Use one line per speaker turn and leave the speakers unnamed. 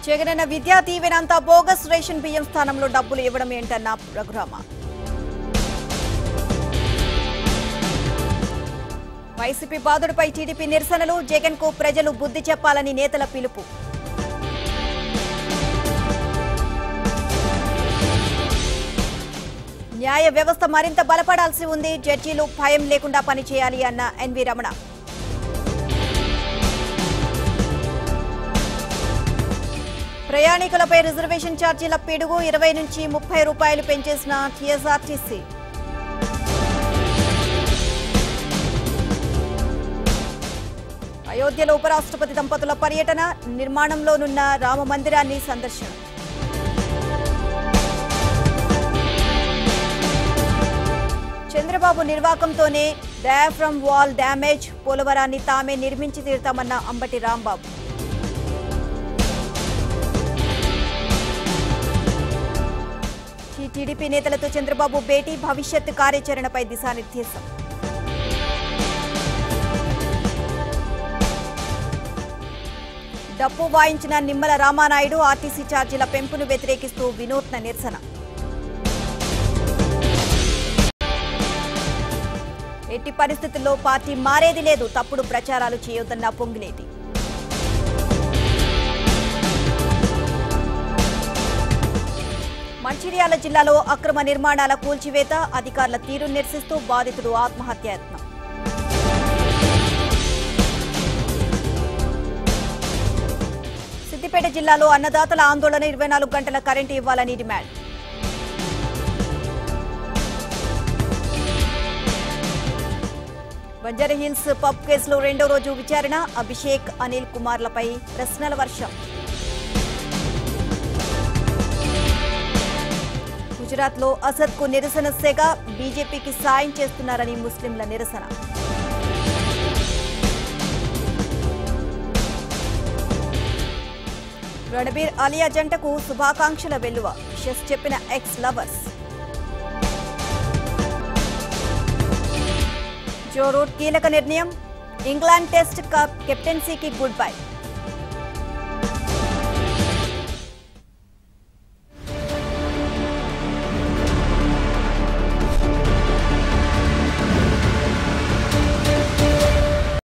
జగనన్న విద్యా దీవెనంతా bogus ration బియ్యం స్థానంలో డబ్బులు ఇవ్వడం ఏంటన్న రఘురామ వైసీపీ బాధుడిపై టీడీపీ నిరసనలు జగన్ కు ప్రజలు బుద్ధి చెప్పాలని నేతల పిలుపు న్యాయ వ్యవస్థ మరింత బలపడాల్సి ఉంది జడ్జీలు భయం లేకుండా పనిచేయాలి అన్న ఎన్వి రమణ ప్రయాణికులపై రిజర్వేషన్ ఛార్జీల పిడుగు ఇరవై నుంచి ముప్పై రూపాయలు పెంచేసిన టీఎస్ఆర్టీసీ అయోధ్యలో ఉపరాష్ట్రపతి దంపతుల పర్యటన నిర్మాణంలోనున్న రామ మందిరాన్ని సందర్శన చంద్రబాబు నిర్వాకంతోనే డయాఫ్రమ్ వాల్ డ్యామేజ్ పోలవరాన్ని తామే నిర్మించి తీరుతామన్న అంబటి రాంబాబు టీ- టీడీపీ నేతలతో చంద్రబాబు భేటీ భవిష్యత్ కార్యాచరణపై దిశానిర్దేశం డప్పు వాయించిన నిమ్మల రామానాయుడు ఆర్టీసీ ఛార్జీల పెంపును వ్యతిరేకిస్తూ వినూత్న నిరసన ఎట్టి పరిస్థితుల్లో పార్టీ మారేది లేదు తప్పుడు ప్రచారాలు చేయొద్దన్న పొంగిలేటి మంచిర్యాల జిల్లాలో అక్రమ నిర్మాణాల కూల్చివేత అధికారుల తీరు నిరసిస్తూ బాధితుడు ఆత్మహత్యాయత్నం సిద్దిపేట జిల్లాలో అన్నదాతల ఆందోళన ఇరవై నాలుగు గంటల కరెంటు ఇవ్వాలని డిమాండ్ బంజారాహిల్స్ పబ్ కేసులో రెండో రోజు విచారణ అభిషేక్ అనిల్ కుమార్లపై ప్రశ్నల వర్షం గుజరాత్లో అసద్కు నిరసన సెగ బీజేపీకి సాయం చేస్తున్నారని ముస్లింల నిరసన రణబీర్ అలియా జంటకు శుభాకాంక్షల వెల్లువ విషస్ చెప్పిన ఎక్స్ లవర్స్ జో రూట్ కీలక నిర్ణయం ఇంగ్లాండ్ టెస్ట్ కప్ కెప్టెన్సీకి గుడ్ బై